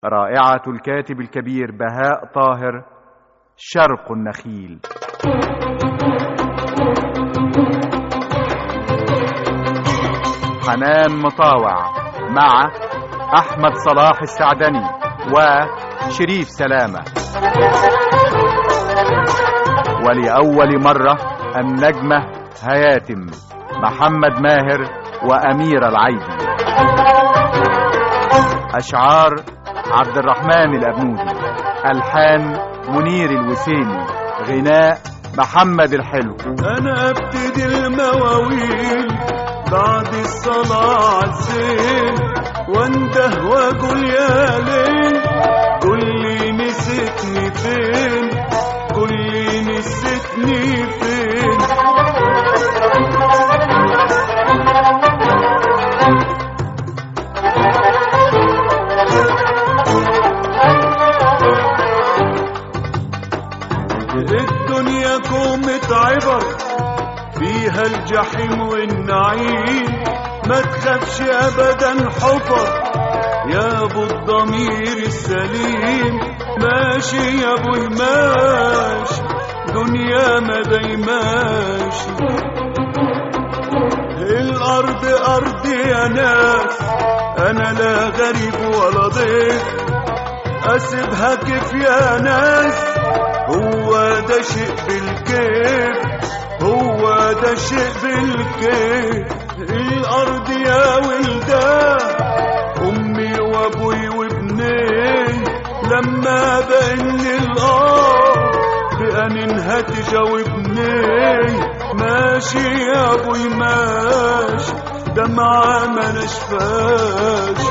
رائعة الكاتب الكبير بهاء طاهر شرق النخيل حنان مطاوع مع أحمد صلاح السعدني وشريف سلامة ولأول مرة النجمة هياتم محمد ماهر وأميرة العيدي أشعار عبد الرحمن الأبنودي ألحان منير الوسيمي غناء محمد الحلو انا ابتدي المواويل بعد الصلاة عالزين وانده واقول يا ليل قول لي نسيتني فين قول لي نسيتني فين الدنيا كومة عبر فيها الجحيم والنعيم ما تخافش ابدا حفر يا ابو الضمير السليم ماشي يا ابو ماشي دنيا ما دايماشي الارض ارض يا ناس انا لا غريب ولا ضيف اسيبها كيف يا ناس هو ده شيء بالكيف هو ده شيء بالكيف الارض يا ولدان امي وابوي وابني لما بان الارض بأن تجاوبني ماشي يا ابوي ماشي دمعة ما نشفاش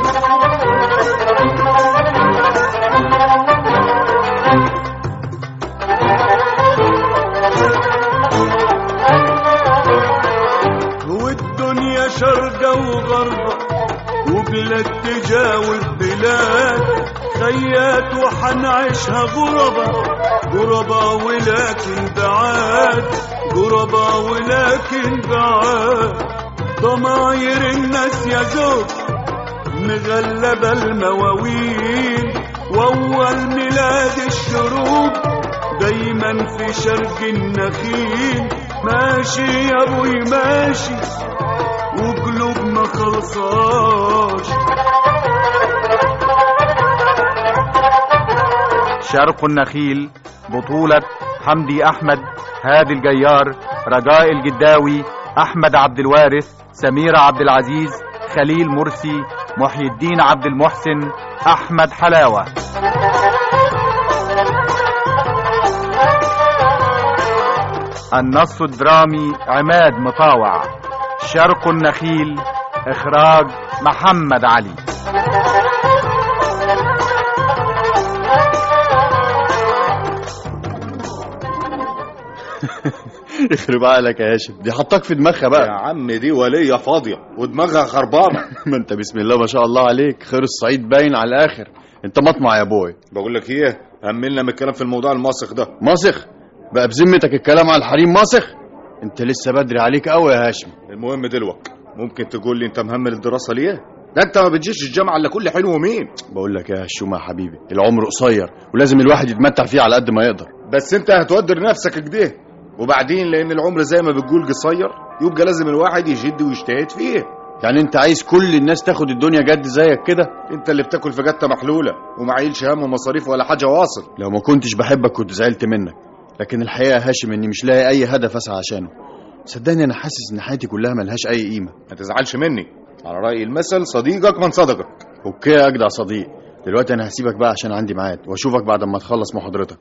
والدنيا شرقة وغربة وبلاد تجاوب بلاد خيات وحنعيشها غربة غربة ولكن بعاد غربة ولكن بعاد ضماير الناس يا زوج مغلبة المواويل وأول ميلاد الشروق دايما في شرق النخيل ماشي يا ابوي ماشي وقلوب ما خلصاش شرق النخيل بطولة حمدي أحمد هادي الجيار رجاء الجداوي أحمد عبد الوارث سميرة عبد العزيز خليل مرسي محي الدين عبد المحسن أحمد حلاوة النص الدرامي عماد مطاوع شرق النخيل إخراج محمد علي يخرب عقلك يا هاشم دي حطاك في دماغها يا بقى عم دي ولية فاضية ودماغها خربانة ما انت بسم الله ما شاء الله عليك خير الصعيد باين على الاخر انت مطمع يا بوي بقول لك ايه هملنا من الكلام في الموضوع الماسخ ده ماسخ بقى بذمتك الكلام على الحريم ماسخ انت لسه بدري عليك قوي يا هاشم المهم دلوقت ممكن تقول لي انت مهمل الدراسة ليه ده انت ما بتجيش الجامعة الا كل حلو ومين بقول لك يا هشومه يا حبيبي العمر قصير ولازم الواحد يتمتع فيه على قد ما يقدر بس انت هتودر نفسك كده وبعدين لان العمر زي ما بتقول قصير يبقى لازم الواحد يجد ويجتهد فيه يعني انت عايز كل الناس تاخد الدنيا جد زيك كده انت اللي بتاكل في جته محلولة ومعيلش هم ومصاريف ولا حاجة واصل لو ما كنتش بحبك كنت زعلت منك لكن الحقيقه يا هاشم اني مش لاقي اي هدف اسعى عشانه صدقني انا حاسس ان حياتي كلها ملهاش اي قيمه ما تزعلش مني على رأي المثل صديقك من صدقك اوكي يا اجدع صديق دلوقتي انا هسيبك بقى عشان عندي ميعاد واشوفك بعد ما تخلص محاضرتك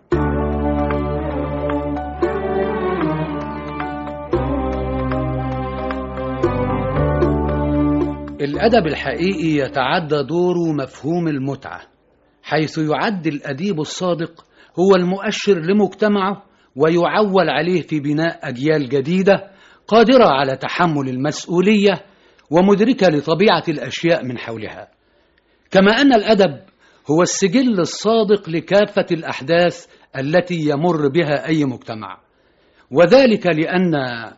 الأدب الحقيقي يتعدى دوره مفهوم المتعة حيث يعد الأديب الصادق هو المؤشر لمجتمعه ويعول عليه في بناء أجيال جديدة قادرة على تحمل المسؤولية ومدركة لطبيعة الأشياء من حولها كما أن الأدب هو السجل الصادق لكافة الأحداث التي يمر بها أي مجتمع وذلك لأن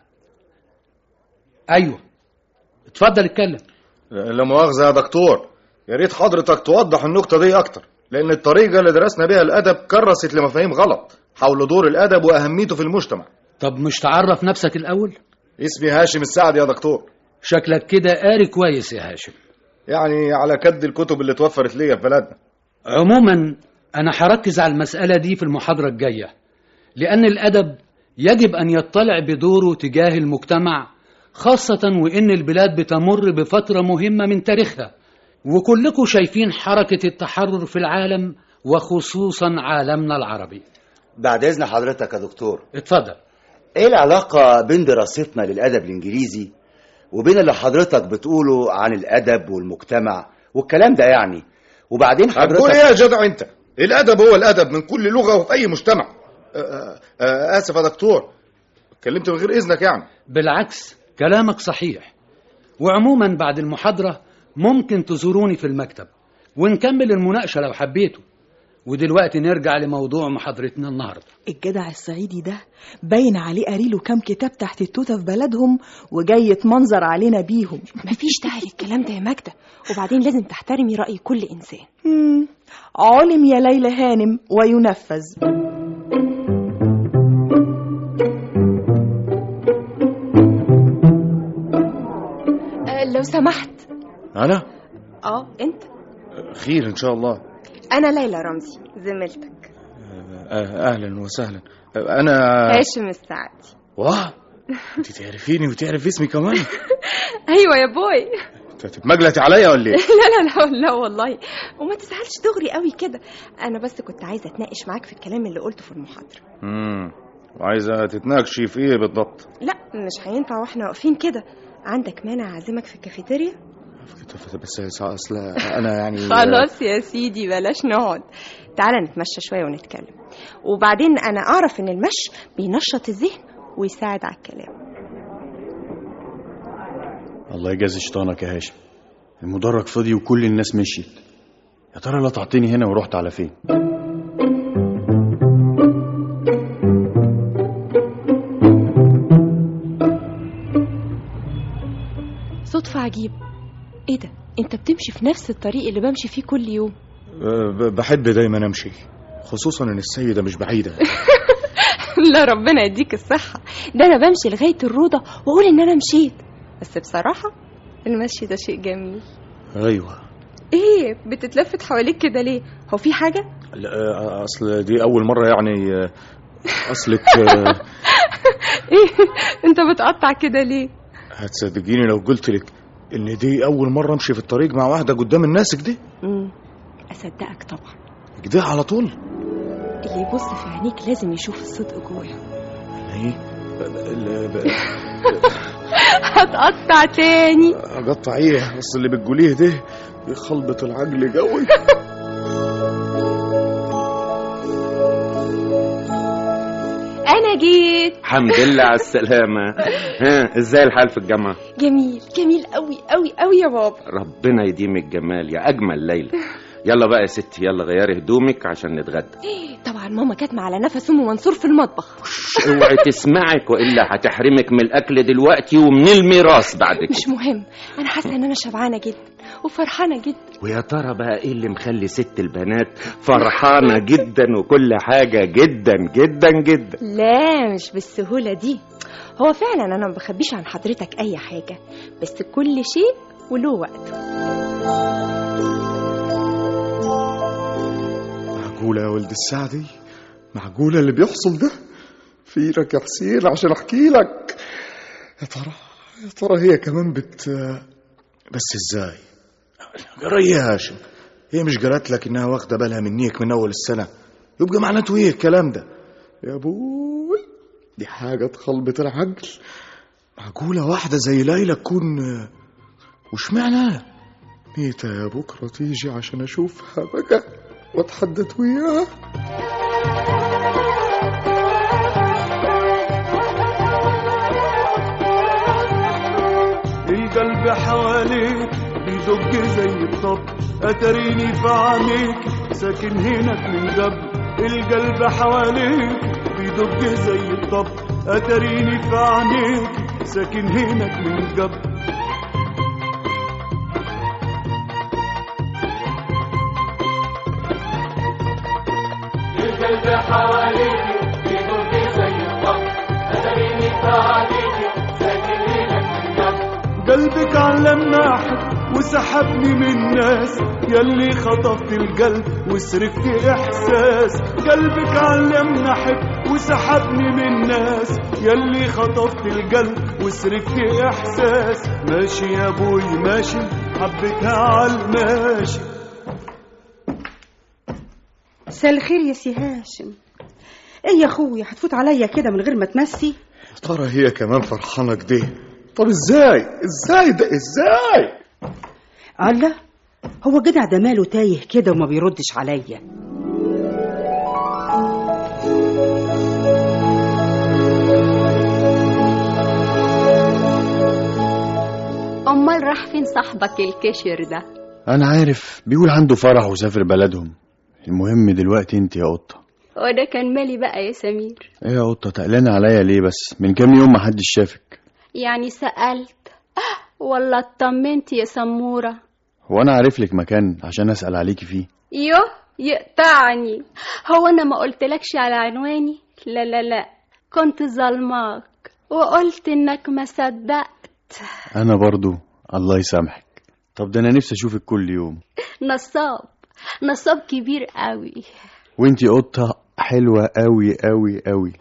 أيوه اتفضل اتكلم لا مؤاخذة يا دكتور يا ريت حضرتك توضح النقطة دي أكتر لان الطريقه اللي درسنا بيها الادب كرست لمفاهيم غلط حول دور الادب واهميته في المجتمع طب مش تعرف نفسك الأول اسمي هاشم السعد يا دكتور شكلك كده قاري كويس يا هاشم يعني على كد الكتب اللي اتوفرت ليا في بلدنا عموما أنا هركز على المسألة دي في المحاضرة الجاية لأن الأدب يجب أن يطلع بدوره تجاه المجتمع خاصة وإن البلاد بتمر بفترة مهمة من تاريخها وكلكم شايفين حركة التحرر في العالم وخصوصا عالمنا العربي بعد اذن حضرتك يا دكتور اتفضل ايه العلاقه بين دراستنا للادب الانجليزي وبين اللي حضرتك بتقوله عن الادب والمجتمع والكلام ده يعني وبعدين هتقول حضرتك ايه يا جدع انت الادب هو الادب من كل لغه وفي اي مجتمع آه، آه، آه، اسف يا دكتور اتكلمت من غير اذنك يعني بالعكس كلامك صحيح وعموما بعد المحاضرة ممكن تزوروني في المكتب ونكمل المناقشة لو حبيتوا ودلوقتي نرجع لموضوع محاضرتنا النهاردة الجدع الصعيدي ده باين عليه قاري له كام كتاب تحت التوته في بلدهم وجاي يتمنظر علينا بيهم مفيش داعي للكلام ده يا ماجدة وبعدين لازم تحترمي رأي كل إنسان مم. علم يا ليلى هانم وينفذ أه لو سمحت انا اه انت خير ان شاء الله انا ليلى رمزي زميلتك آه، اهلا وسهلا آه، انا هاشم السعدي واه انت تعرفيني وتعرف اسمي كمان ايوه يا بوي انت هتتمجلتي عليا ولا ايه لا لا لا لا والله وما تزعلش دغري قوي كده انا بس كنت عايزه اتناقش معاك في الكلام اللي قلته في المحاضره امم وعايزه تتناقشي في ايه بالضبط لا مش هينفع واحنا واقفين كده عندك مانع اعزمك في الكافيتيريا بس اصل انا يعني خلاص يا سيدي بلاش نقعد تعالى نتمشى شويه ونتكلم وبعدين انا اعرف ان المشي بينشط الذهن ويساعد على الكلام الله يجازي شيطانك يا هاشم المدرج فاضي وكل الناس مشيت يا ترى لا تعطيني هنا ورحت على فين صدفه عجيبه ايه ده انت بتمشي في نفس الطريق اللي بمشي فيه كل يوم أه، ب- بحب دايما امشي خصوصا ان السيده مش بعيده لا ربنا يديك الصحه ده انا بمشي لغايه الروضه واقول ان انا مشيت بس بصراحه المشي ده شيء جميل ايوه ايه بتتلفت حواليك كده ليه هو في حاجه لا أه، اصل دي اول مره يعني أه، اصلك أه، ايه انت بتقطع كده ليه هتصدقيني لو قلت لك ان دي اول مره امشي في الطريق مع واحده قدام الناس كده امم اصدقك طبعا كده على طول اللي يبص في عينيك لازم يشوف الصدق جواه ايه ال- ب- هتقطع تاني اقطع ايه بس اللي بتقوليه ده بيخلبط العقل قوي انا جيت الحمد لله على السلامة ها ازاي الحال في الجامعة جميل جميل قوي قوي قوي يا بابا ربنا يديم الجمال يا أجمل ليلى يلا بقى يا ستي يلا غيري هدومك عشان نتغدى طبعا ماما كاتمه على نفس ام منصور في المطبخ اوعي تسمعك والا هتحرمك من الاكل دلوقتي ومن الميراث بعد مش كده مهم انا حاسه ان انا شبعانه جدا وفرحانه جدا ويا ترى بقى ايه اللي مخلي ست البنات فرحانة جدا وكل حاجة جدا جدا جدا لا مش بالسهوله دي هو فعلا انا ما بخبيش عن حضرتك اي حاجه بس كل شيء وله وقته معقولة يا ولد السعدي معقولة اللي بيحصل ده فيرك يا حسين عشان احكي لك يا ترى يا ترى هي كمان بت بس ازاي جرى يا هاشم هي مش جرت لك انها واخده بالها منيك من اول السنه يبقى معناته ايه الكلام ده يا بوي دي حاجه تخلبط العقل معقوله واحده زي ليلى تكون وش معنى ميتة يا بكره تيجي عشان اشوفها بقى واتحدث وياها القلب حواليك بيدق زي الطب اتريني في عينيك ساكن هناك من قبل القلب حواليك بيدق زي الطب اتريني في عينيك ساكن هناك من قبل القلب حواليكي بيدق زي الطب أتريني في عليكي ساكن هنا من جنب قلبك علمنا أحب وسحبني من الناس يلي خطفت القلب وسرقت إحساس قلبك علمنا أحب وسحبني من الناس يلي خطفت القلب وسرقت إحساس ماشي يا أبوي ماشي حبيتها عالماشي مساء الخير يا سي هاشم ايه يا اخويا هتفوت عليا كده من غير ما تمسي يا ترى هي كمان فرحانة كده طب ازاي ازاي ده ازاي الله هو جدع ده ماله تايه كده وما بيردش عليا أمال راح فين صاحبك الكشر ده انا عارف بيقول عنده فرح وسافر بلدهم المهم دلوقتي انت يا قطه وده كان مالي بقى يا سمير ايه يا قطه تقلانه عليا ليه بس من كام يوم ما حدش شافك يعني سألت والله اطمنت يا سمورة هو انا عارف لك مكان عشان اسال عليكي فيه يوه يقطعني هو أنا ما قلتلكش على عنواني لا لا لا كنت ظلماك وقلت إنك ما صدقت انا برضو الله يسامحك طب ده انا نفسي اشوفك كل يوم نصاب نصاب كبير قوي وانتي قطه حلوه قوي قوي قوي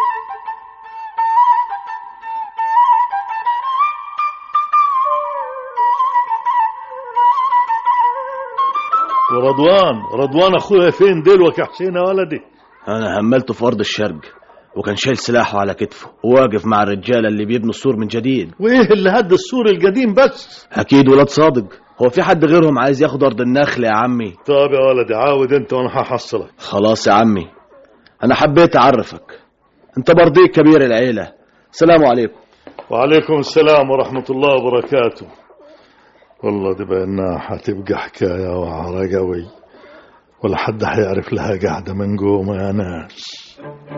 ورضوان رضوان اخويا فين دلوك يا حسين يا ولدي انا هملته في ارض الشرق وكان شايل سلاحه على كتفه وواقف مع الرجاله اللي بيبنوا السور من جديد وايه اللي هد السور القديم بس اكيد ولاد صادق هو في حد غيرهم عايز ياخد ارض النخل يا عمي طب يا ولدي عاود انت وانا هحصلك خلاص يا عمي انا حبيت اعرفك انت برضيك كبير العيله سلام عليكم وعليكم السلام ورحمة الله وبركاته والله دي بأنها حتبقى حكاية وعرة قوي ولا حد حيعرف لها قاعدة من قومة يا ناس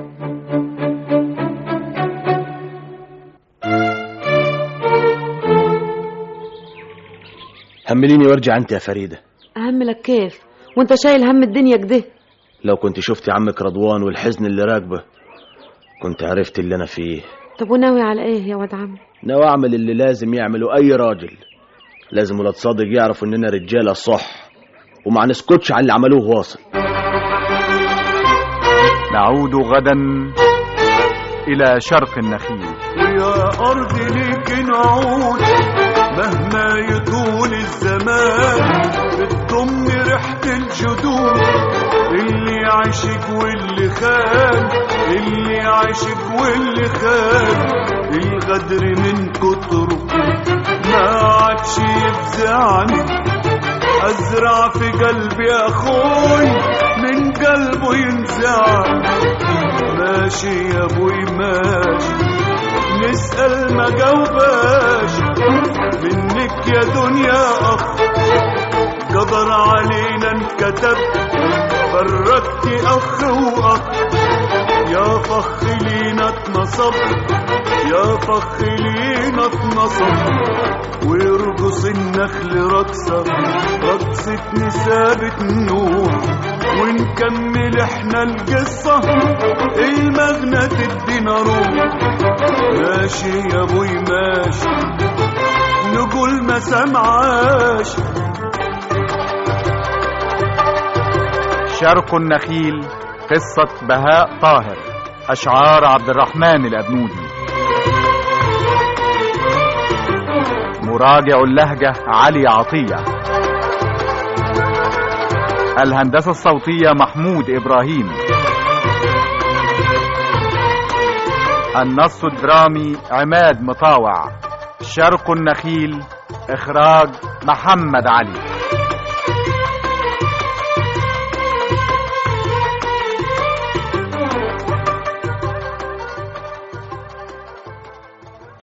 همليني وارجع انت يا فريده أهملك كيف وانت شايل هم الدنيا كده لو كنت شفت عمك رضوان والحزن اللي راكبه كنت عرفت اللي انا فيه طب وناوي على ايه يا واد عم ناوي اعمل اللي لازم يعمله اي راجل لازم ولاد صادق يعرفوا اننا رجاله صح وما نسكتش على اللي عملوه واصل نعود غدا إلى شرق النخيل ويا أرض ليك نعود مهما يطول الزمان بتضم ريحة الجدود اللي عاشق واللي خان اللي عاشق واللي خان الغدر من كتره ما عادش يفزعني أزرع في قلبي أخوي من قلبه ينزع ماشي يا أبوي ماشي نسأل ما جاوباش منك يا دنيا أخ قدر علينا انكتب فرقت أخ وأخ يا فخ لينا اتنصب يا فخ لينا اتنصب ويرقص النخل رقصة رقصة نسابة نور ونكمل احنا القصة المغنى تدينا روح ماشي يا ابوي ماشي نقول ما سمعاش شرق النخيل قصة بهاء طاهر أشعار عبد الرحمن الأبنودي مراجع اللهجة علي عطية الهندسة الصوتية محمود إبراهيم النص الدرامي عماد مطاوع شرق النخيل إخراج محمد علي